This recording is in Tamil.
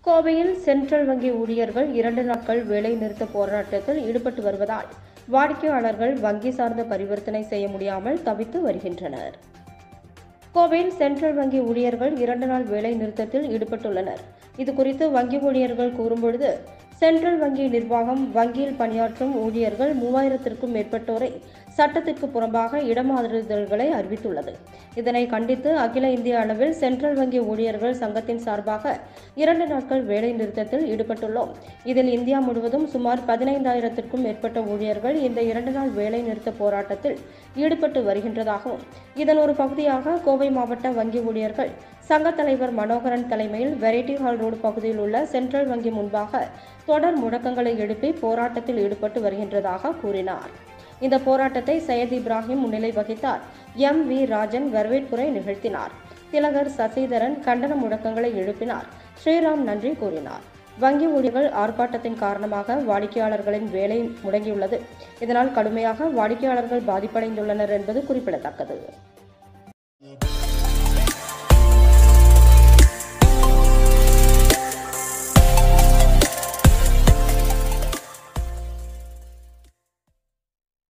கோவையில் சென்ட்ரல் வங்கி ஊழியர்கள் இரண்டு நாட்கள் வேலை நிறுத்த போராட்டத்தில் ஈடுபட்டு வருவதால் வாடிக்கையாளர்கள் வங்கி சார்ந்த பரிவர்த்தனை செய்ய முடியாமல் தவித்து வருகின்றனர் கோவையில் சென்ட்ரல் வங்கி ஊழியர்கள் இரண்டு நாள் வேலை நிறுத்தத்தில் ஈடுபட்டுள்ளனர் இது குறித்து வங்கி ஊழியர்கள் கூறும்பொழுது சென்ட்ரல் வங்கி நிர்வாகம் வங்கியில் பணியாற்றும் ஊழியர்கள் மூவாயிரத்திற்கும் மேற்பட்டோரை சட்டத்திற்கு புறம்பாக இடமாறுதல்களை அறிவித்துள்ளது இதனை கண்டித்து அகில இந்திய அளவில் சென்ட்ரல் வங்கி ஊழியர்கள் சங்கத்தின் சார்பாக இரண்டு நாட்கள் வேலை நிறுத்தத்தில் ஈடுபட்டுள்ளோம் இதில் இந்தியா முழுவதும் சுமார் பதினைந்தாயிரத்திற்கும் மேற்பட்ட ஊழியர்கள் இந்த இரண்டு நாள் வேலை நிறுத்த போராட்டத்தில் ஈடுபட்டு வருகின்றதாகவும் இதன் ஒரு பகுதியாக கோவை மாவட்ட வங்கி ஊழியர்கள் சங்க தலைவர் மனோகரன் தலைமையில் வெரைட்டி ஹால் ரோடு பகுதியில் உள்ள சென்ட்ரல் வங்கி முன்பாக தொடர் முழக்கங்களை எழுப்பி போராட்டத்தில் ஈடுபட்டு வருகின்றதாக கூறினார் இந்த போராட்டத்தை சையத் இப்ராஹிம் முன்னிலை வகித்தார் எம் வி ராஜன் வரவேற்புரை நிகழ்த்தினார் திலகர் சசிதரன் கண்டன முழக்கங்களை எழுப்பினார் ஸ்ரீராம் நன்றி கூறினார் வங்கி ஊழியர்கள் ஆர்ப்பாட்டத்தின் காரணமாக வாடிக்கையாளர்களின் வேலை முடங்கியுள்ளது இதனால் கடுமையாக வாடிக்கையாளர்கள் பாதிப்படைந்துள்ளனர் என்பது குறிப்பிடத்தக்கது